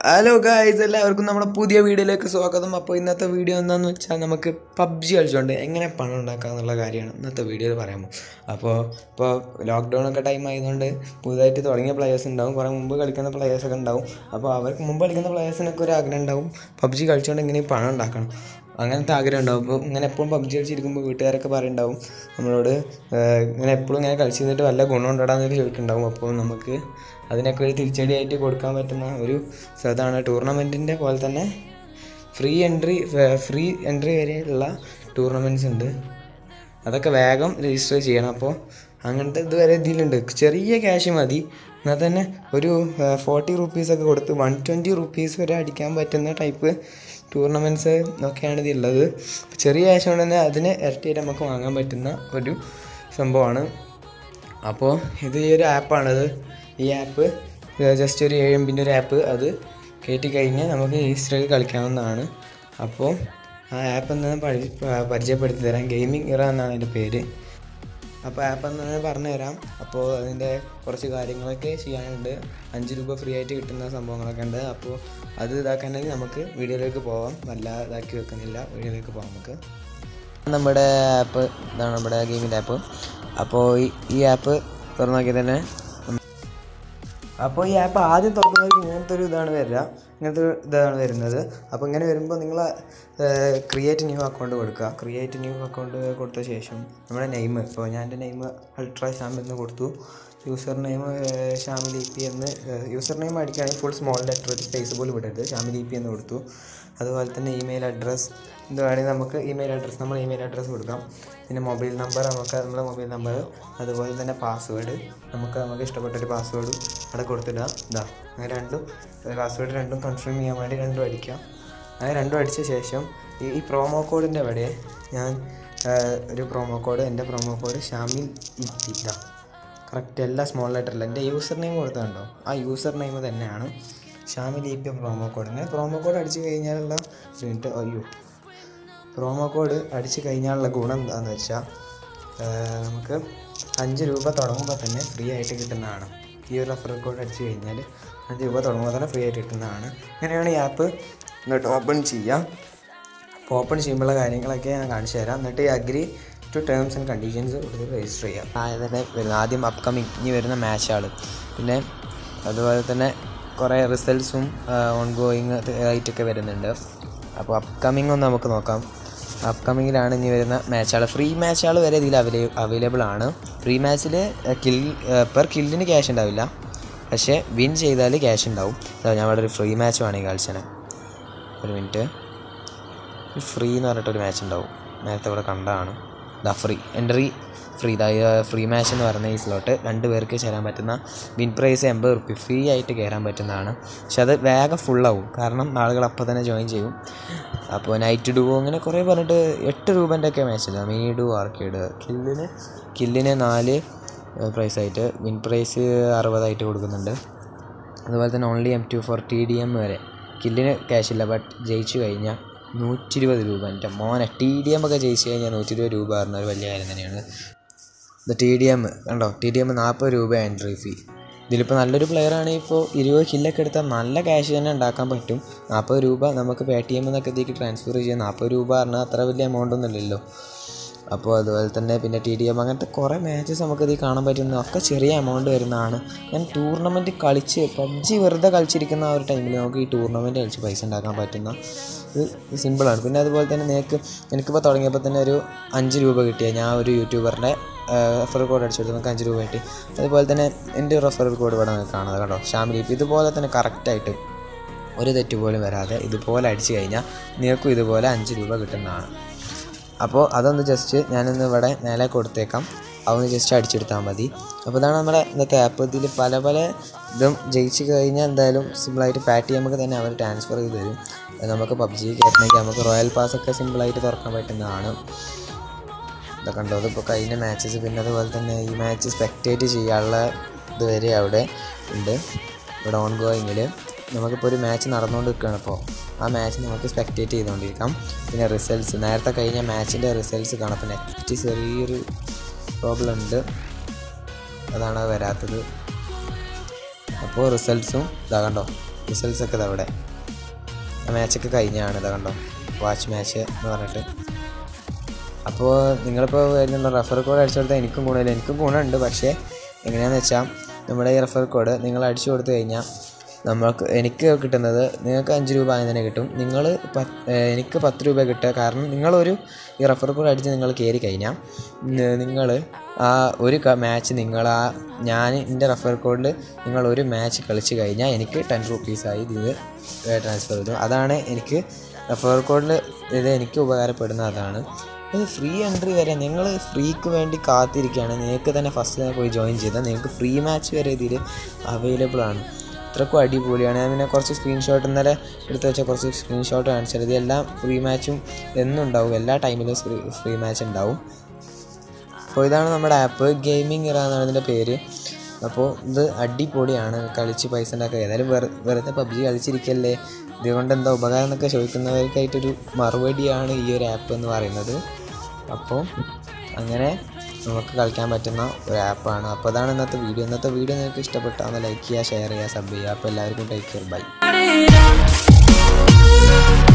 hello guys എല്ലാവർക്കും നമ്മുടെ പുതിയ വീഡിയോയിലേക്ക് സ്വാഗതം അപ്പോൾ ഇന്നത്തെ വീഡിയോ എന്താണെന്ന് വെച്ചാൽ നമുക്ക് പബ്ജി കളിച്ചുകൊണ്ട് എങ്ങനെ പണം ഉണ്ടാക്കാം എന്നുള്ള കാര്യമാണ് ഇന്നത്തെ വീഡിയോയിൽ പറയാമോ അപ്പോൾ ഇപ്പോൾ ലോക്ക്ഡൗൺ ഒക്കെ ടൈം ആയതുകൊണ്ട് പുതുതായിട്ട് തുടങ്ങിയ പ്ലെയേഴ്സ് ഉണ്ടാവും കുറേ മുമ്പ് കളിക്കുന്ന players ഒക്കെ ഉണ്ടാവും അപ്പോൾ അവർക്ക് മുമ്പ് കളിക്കുന്ന പ്ലെയേഴ്സിനൊക്കെ ഒരു ആഗ്രഹം ഉണ്ടാവും പബ്ജി കളിച്ചുകൊണ്ട് എങ്ങനെ പണം ഉണ്ടാക്കണം അങ്ങനത്തെ ആഗ്രഹം ഉണ്ടാവും അപ്പോൾ ഇങ്ങനെ എപ്പോഴും പബ്ജി കളിച്ചിരിക്കുമ്പോൾ വീട്ടുകാരൊക്കെ പറയുന്നുണ്ടാവും നമ്മളോട് ഏഹ്, ഇങ്ങനെ എപ്പോഴും ഇങ്ങനെ കളിച്ച് നിന്നിട്ട് വല്ല ഗുണം ഉണ്ടോടാന്നൊക്കെ ചോദിക്കുന്നുണ്ടാവും അപ്പോൾ നമുക്ക് അതിനൊക്കെ ഒരു തിരിച്ചടിയായിട്ട് കൊടുക്കാൻ പറ്റുന്ന ഒരു ഇതാണ് ടൂർണമെൻറ്റിൻ്റെ പോലെ തന്നെ ഫ്രീ എൻട്രി ഫ്രീ എൻട്രി വരെയുള്ള ടൂർണമെൻറ്റ്സ് ഉണ്ട് അതൊക്കെ വേഗം രജിസ്റ്റർ ചെയ്യണം അപ്പോൾ അങ്ങനത്തെ ഇതുവരെ ഇതിലുണ്ട് ചെറിയ ക്യാഷ് മതി എന്നാൽ തന്നെ ഒരു ഫോർട്ടി റുപ്പീസൊക്കെ കൊടുത്ത് വൺ ട്വൻറ്റി റുപ്പീസ് വരെ അടിക്കാൻ പറ്റുന്ന ടൈപ്പ് ടൂർണമെൻറ്റ്സ് ഒക്കെയാണ് ഇതിലുള്ളത് ചെറിയ ക്യാഷ് കൊണ്ട് തന്നെ അതിന് ഇരട്ടിയായിട്ട് നമുക്ക് വാങ്ങാൻ പറ്റുന്ന ഒരു സംഭവമാണ് അപ്പോൾ ഇത് ഈ ഒരു ആപ്പാണിത് ഈ ആപ്പ് ജസ്റ്റ് ഒരു ഏഴ് എമ്പിൻ്റെ ഒരു ആപ്പ് അത് കയറ്റി കഴിഞ്ഞാൽ നമുക്ക് ഈസ്റ്ററിൽ കളിക്കാവുന്നതാണ് അപ്പോൾ ആ ആപ്പ് എന്ന് പരി പരിചയപ്പെടുത്തി തരാം ഗെയിമിംഗ് ഇറ എന്നാണ് അതിൻ്റെ പേര് അപ്പോൾ ആപ്പ് എന്ന് പറഞ്ഞു തരാം അപ്പോൾ അതിൻ്റെ കുറച്ച് കാര്യങ്ങളൊക്കെ ചെയ്യാനുണ്ട് അഞ്ച് രൂപ ഫ്രീ ആയിട്ട് കിട്ടുന്ന സംഭവങ്ങളൊക്കെ ഉണ്ട് അപ്പോൾ അത് ഇതാക്കാനെങ്കിൽ നമുക്ക് വീഡിയോയിലേക്ക് പോവാം വല്ല ഇതാക്കി വെക്കുന്നില്ല വീഡിയോയിലേക്ക് പോവാം നമുക്ക് നമ്മുടെ ആപ്പ് ഇതാണ് നമ്മുടെ ഗെയിമിൻ്റെ ആപ്പ് അപ്പോൾ ഈ- ഈ ആപ്പ് തുറന്നു നോക്കിയാൽ തന്നെ അപ്പോൾ ഈ ആപ്പ് ആദ്യം തുറക്കുന്നവർക്ക് ഇങ്ങനത്തെ ഒരു ഇതാണ് വരിക ഇങ്ങനത്തെ ഒരു ഇതാണ് വരുന്നത് അപ്പോൾ ഇങ്ങനെ വരുമ്പോൾ നിങ്ങൾ ക്രിയേറ്റ് ന്യൂ അക്കൗണ്ട് കൊടുക്കുക ക്രിയേറ്റ് ന്യൂ അക്കൗണ്ട് കൊടുത്ത ശേഷം നമ്മുടെ നെയിം ഇപ്പോൾ ഞാൻ എൻ്റെ നെയിം അൾട്രാ ഷാം എന്ന് കൊടുത്തു user name Shamil E P എന്ന് യൂസർ നെയിം അടിക്കുകയാണെങ്കിൽ ഫുൾ സ്മോൾ ലെറ്റർ ഒരു സ്പേസ് പോലും വിടരുത് ഷാമിൽ ഇ പി എന്ന് കൊടുത്തു അതുപോലെ തന്നെ ഇമെയിൽ അഡ്രസ്സ് ഇത് വേണമെങ്കിൽ നമുക്ക് ഇമെയിൽ അഡ്രസ്സ് നമ്മൾ ഇമെയിൽ അഡ്രസ്സ് കൊടുക്കാം പിന്നെ മൊബൈൽ നമ്പർ നമുക്ക് നമ്മുടെ മൊബൈൽ നമ്പർ അതുപോലെ തന്നെ പാസ്വേഡ് നമുക്ക് നമുക്ക് ഇഷ്ടപ്പെട്ടൊരു പാസ്വേഡ് അവിടെ കൊടുത്തിടുക ഇതാ അങ്ങനെ രണ്ടും പാസ്വേഡ് രണ്ടും കൺഫേം ചെയ്യാൻ വേണ്ടി രണ്ടും അടിക്കാം അങ്ങനെ രണ്ടും അടിച്ച ശേഷം ഈ ഈ പ്രോമോ കോഡിൻ്റെ അവിടെ ഞാൻ ആ, ഒരു പ്രോമോ കോഡ് എൻ്റെ പ്രോമോ കോഡ് ഷാമിൽ ഇറ്റി ഇതാ കറക്റ്റ് എല്ലാ സ്മോൾ ലെറ്ററിൽ എൻ്റെ യൂസർ നെയിം കൊടുത്തതുണ്ടോ ആ യൂസർ നെയിം തന്നെയാണ് Shamil E P promo code ഇങ്ങനെ പ്രോമോ കോഡ് അടിച്ച് കഴിഞ്ഞാലുള്ള ഒരു മിനിറ്റ് അയ്യോ പ്രോമോ കോഡ് അടിച്ച് കഴിഞ്ഞാലുള്ള ഗുണം എന്താണെന്ന് വെച്ചാൽ നമുക്ക് അഞ്ച് രൂപ തുടങ്ങുമ്പോൾ തന്നെ ഫ്രീ ആയിട്ട് കിട്ടുന്നതാണ് ഈ ഒരു റെഫറൽ കോഡ് അടിച്ച് കഴിഞ്ഞാൽ അഞ്ച് രൂപ തുടങ്ങുമ്പോൾ തന്നെ ഫ്രീ ആയിട്ട് കിട്ടുന്നതാണ് ഇങ്ങനെയാണ് ഈ ആപ്പ് എന്നിട്ട് ഓപ്പൺ ചെയ്യാം അപ്പോൾ ഓപ്പൺ ചെയ്യുമ്പോഴുള്ള കാര്യങ്ങളൊക്കെ ഞാൻ കാണിച്ചു തരാം എന്നിട്ട് ഈ agree to terms and conditions കൊടുത്ത് രജിസ്റ്റർ ചെയ്യാം ആദ്യം വരുന്ന ആദ്യം അപ്കമിങ് ഇനി വരുന്ന മാച്ചാൾ പിന്നെ അതുപോലെ തന്നെ കുറേ റിസൾട്ട്സും ഓൺ ഗോയിങ് ആയിട്ടൊക്കെ വരുന്നുണ്ട് അപ്പോൾ അപ്കമിങ് ഒന്ന് നമുക്ക് നോക്കാം അപ്കമിങ്ങിലാണ് ഇനി വരുന്ന മാച്ചുകൾ ഫ്രീ മാച്ചുകൾ വരെ ഇതിൽ അവൈലേ അവൈലബിൾ ആണ് ഫ്രീ മാച്ചിൽ കിൽ പെർ കില്ലിന് ക്യാഷ് ഉണ്ടാവില്ല പക്ഷേ വിൻ ചെയ്താൽ ക്യാഷ് ഉണ്ടാവും ഇതാ ഞാൻ ഇവിടെ ഒരു ഫ്രീ മാച്ച് വേണമെങ്കിൽ കളിച്ചാണ് ഒരു മിനിറ്റ് ഒരു ഫ്രീ എന്ന് പറഞ്ഞിട്ടൊരു മാച്ച് ഉണ്ടാവും നേരത്തെ ഇവിടെ കണ്ടതാണ് ദാ ഫ്രീ എൻട്രി ഫ്രീ ദാ ഫ്രീ മാച്ച് എന്ന് പറയുന്ന ഈ സ്ലോട്ട് രണ്ട് പേർക്ക് ചേരാൻ പറ്റുന്ന വിൻ പ്രൈസ് എൺപത് റുപ്യ ഫ്രീ ആയിട്ട് കയറാൻ പറ്റുന്നതാണ് പക്ഷെ അത് വേഗം ഫുള്ളാവും കാരണം ആളുകൾ അപ്പോൾ തന്നെ ജോയിൻ ചെയ്യും അപ്പോൾ നൈറ്റ് ഡുവോ അങ്ങനെ കുറേ പറഞ്ഞിട്ട് എട്ട് രൂപൻ്റെ ഒക്കെ മാച്ചില്ല മിനി ഡു ആർക്കേഡ് കില്ലിന് കില്ലിന് നാല് പ്രൈസ് ആയിട്ട് വിൻ പ്രൈസ് അറുപതായിട്ട് കൊടുക്കുന്നുണ്ട് അതുപോലെ തന്നെ only M two four T D M വരെ കില്ലിന് ക്യാഷില്ല ബട്ട് ജയിച്ചു കഴിഞ്ഞാൽ നൂറ്റി ഇരുപത് രൂപ എൻ്റെ മോനെ ടി ഡി എം ഒക്കെ ജയിച്ചു കഴിഞ്ഞാൽ നൂറ്റി ഇരുപത് രൂപ പറഞ്ഞ ഒരു വലിയ കാര്യം തന്നെയാണ് ഇത് ടി ഡി എം കണ്ടോ ടി ഡി എം നാൽപ്പത് രൂപ എൻട്രി ഫീ ഇതിലിപ്പോൾ നല്ലൊരു പ്ലെയർ ആണെങ്കിൽ ഇപ്പോൾ ഇരുപത് കില്ലൊക്കെ എടുത്താൽ നല്ല ക്യാഷ് തന്നെ ഉണ്ടാക്കാൻ പറ്റും നാൽപ്പത് രൂപ നമുക്ക് പേ ടി എം എന്നൊക്കെ ഇതിലേക്ക് ട്രാൻസ്ഫർ ചെയ്യാം നാൽപ്പത് രൂപ പറഞ്ഞാൽ അത്ര വലിയ എമൗണ്ട് ഒന്നും ഇല്ലല്ലോ അപ്പോൾ അതുപോലെ തന്നെ പിന്നെ ടി ഡി എം അങ്ങനത്തെ കുറേ മാച്ചസ് നമുക്ക് ഇതിൽ കാണാൻ പറ്റുന്ന ഒക്കെ ചെറിയ എമൗണ്ട് വരുന്നതാണ് ഞാൻ ടൂർണമെൻറ്റ് കളിച്ച് പബ്ജി വെറുതെ കളിച്ചിരിക്കുന്ന ആ ഒരു ടൈമിൽ നമുക്ക് ഈ ടൂർണമെൻറ്റ് കളിച്ച് പൈസ ഉണ്ടാക്കാൻ പറ്റുന്ന ഇത് സിമ്പിളാണ് പിന്നെ അതുപോലെ തന്നെ നിനക്ക് എനിക്കിപ്പോൾ തുടങ്ങിയപ്പോൾ തന്നെ ഒരു അഞ്ച് രൂപ കിട്ടിയ ഞാൻ ഒരു യൂട്യൂബറിൻ്റെ റെഫറൽ കോഡ് അടിച്ചു കൊടുത്തു നമുക്ക് അഞ്ച് രൂപ കിട്ടി അതുപോലെ തന്നെ എൻ്റെ റെഫറൽ കോഡ് ഇവിടെ നിങ്ങൾക്ക് കാണാതെ കേട്ടോ ഷാമിലി ഇതുപോലെ തന്നെ കറക്റ്റായിട്ട് ഒരു തെറ്റ് പോലും വരാതെ ഇതുപോലെ അടിച്ചു കഴിഞ്ഞാൽ നിങ്ങൾക്കും ഇതുപോലെ അഞ്ച് രൂപ കിട്ടുന്നതാണ് അപ്പോൾ അതൊന്ന് ജസ്റ്റ് ഞാനൊന്ന് ഇവിടെ മേലെ കൊടുത്തേക്കാം അതൊന്ന് ജസ്റ്റ് അടിച്ചെടുത്താൽ മതി അപ്പോൾ ഇതാണ് നമ്മുടെ ഇന്നത്തെ ആപ്പ് ഇതിൽ പല പല ഇതും ജയിച്ച് കഴിഞ്ഞാൽ എന്തായാലും സിമ്പിളായിട്ട് പാറ്റ് ചെയ്യുമ്പോൾ തന്നെ അവർ ട്രാൻസ്ഫർ ചെയ്ത് തരും അത് നമുക്ക് പബ്ജി കയറ്റണമെങ്കിൽ നമുക്ക് റോയൽ പാസ് ഒക്കെ സിമ്പിളായിട്ട് തുറക്കാൻ പറ്റുന്നതാണ് ഇതൊക്കെ ഉണ്ടോ അതിപ്പോൾ കഴിഞ്ഞ മാച്ചസ് പിന്നെ അതുപോലെ തന്നെ ഈ മാച്ച് സ്പെക്റ്റേറ്റ് ചെയ്യാനുള്ള ഇത് വരെ അവിടെ ഉണ്ട് ഇവിടെ ഓൺ ഗോയിങ്ങിൽ നമുക്കിപ്പോൾ ഒരു മാച്ച് നടന്നുകൊണ്ട് നിൽക്കുകയാണ് ഇപ്പോൾ ആ മാച്ച് നമുക്ക് സ്പെക്റ്റേറ്റ് ചെയ്തുകൊണ്ടിരിക്കാം പിന്നെ റിസൾട്ട്സ് നേരത്തെ കഴിഞ്ഞ മാച്ചിൻ്റെ റിസൾട്ട്സ് കാണാം അപ്പോൾ നെറ്റ് ചെറിയൊരു പ്രോബ്ലം ഉണ്ട് അതാണ് അത് വരാത്തത് അപ്പോൾ റിസൾട്ട്സും ഇതാ കണ്ടോ റിസൾട്ട്സ് ഒക്കെ അവിടെ മാച്ചൊക്കെ കഴിഞ്ഞാണ് ഇതാ കണ്ടോ വാച്ച് മാച്ച് എന്ന് പറഞ്ഞിട്ട് അപ്പോൾ നിങ്ങളിപ്പോൾ വരുന്ന റെഫർ കോഡ് അടിച്ചു കൊടുത്താൽ എനിക്കും ഗുണമില്ല എനിക്കും ഗുണമുണ്ട് പക്ഷേ എങ്ങനെയാണെന്ന് വെച്ചാൽ നമ്മുടെ ഈ റെഫർ കോഡ് നിങ്ങൾ അടിച്ചു കൊടുത്തു കഴിഞ്ഞാൽ നമ്മൾക്ക് എനിക്ക് കിട്ടുന്നത് നിങ്ങൾക്ക് അഞ്ച് രൂപ അങ്ങനെ തന്നെ കിട്ടും നിങ്ങൾ എനിക്ക് പത്ത് രൂപ കിട്ടുക കാരണം നിങ്ങളൊരു ഈ റെഫർ കോഡ് അടിച്ച് നിങ്ങൾ കയറി കഴിഞ്ഞാൽ നിങ്ങൾ ആ ഒരു മാച്ച് നിങ്ങൾ ആ ഞാൻ എൻ്റെ റെഫർ കോഡിൽ നിങ്ങൾ ഒരു മാച്ച് കളിച്ച് കഴിഞ്ഞാൽ എനിക്ക് ടെൻ റുപ്പീസായി ഇത് ട്രാൻസ്ഫർ ചെയ്തു അതാണ് എനിക്ക് റെഫർ കോഡിൽ ഇത് എനിക്ക് ഉപകാരപ്പെടുന്ന അതാണ് ഇത് ഫ്രീ എൻട്രി വരെ നിങ്ങൾ ഫ്രീക്ക് വേണ്ടി കാത്തിരിക്കുകയാണ് നിങ്ങൾക്ക് തന്നെ ഫസ്റ്റ് തന്നെ പോയി ജോയിൻ ചെയ്താൽ നിങ്ങൾക്ക് ഫ്രീ മാച്ച് വരെ ഇതിൽ അവൈലബിൾ ആണ് ഇത്രക്കും അടിപൊളിയാണ് ഞാൻ പിന്നെ കുറച്ച് സ്ക്രീൻഷോട്ട് ഇന്നലെ എടുത്ത് വെച്ച കുറച്ച് സ്ക്രീൻഷോട്ട് കാണിച്ചത് ഇതെല്ലാം ഫ്രീ മാച്ചും എന്നും ഉണ്ടാവും എല്ലാ ടൈമിലും ഫ്രീ ഫ്രീ മാച്ച് ഉണ്ടാവും അപ്പോൾ ഇതാണ് നമ്മുടെ ആപ്പ് ഗെയിമിംഗ് ഇറ എന്നാണ് ഇതിൻ്റെ പേര് അപ്പോൾ ഇത് അടിപൊളിയാണ് കളിച്ച് പൈസ ഉണ്ടാക്കുക ഏതായാലും വെറു വെറുതെ പബ്ജി കളിച്ചിരിക്കല്ലേ ഇതുകൊണ്ട് എന്താ ഉപകാരം എന്നൊക്കെ ചോദിക്കുന്നവർക്കായിട്ടൊരു മറുപടിയാണ് ഈ ഒരു ആപ്പ് എന്ന് പറയുന്നത് അപ്പോൾ അങ്ങനെ നമുക്ക് കളിക്കാൻ പറ്റുന്ന ഒരു ആപ്പാണ് അപ്പോൾ അതാണ് ഇന്നത്തെ വീഡിയോ ഇന്നത്തെ വീഡിയോ നിങ്ങൾക്ക് ഇഷ്ടപ്പെട്ടാൽ ലൈക്ക് ചെയ്യുക ഷെയർ ചെയ്യുക സബ് ചെയ്യുക അപ്പോൾ എല്ലാവർക്കും ടേക്ക് കെയർ ബൈ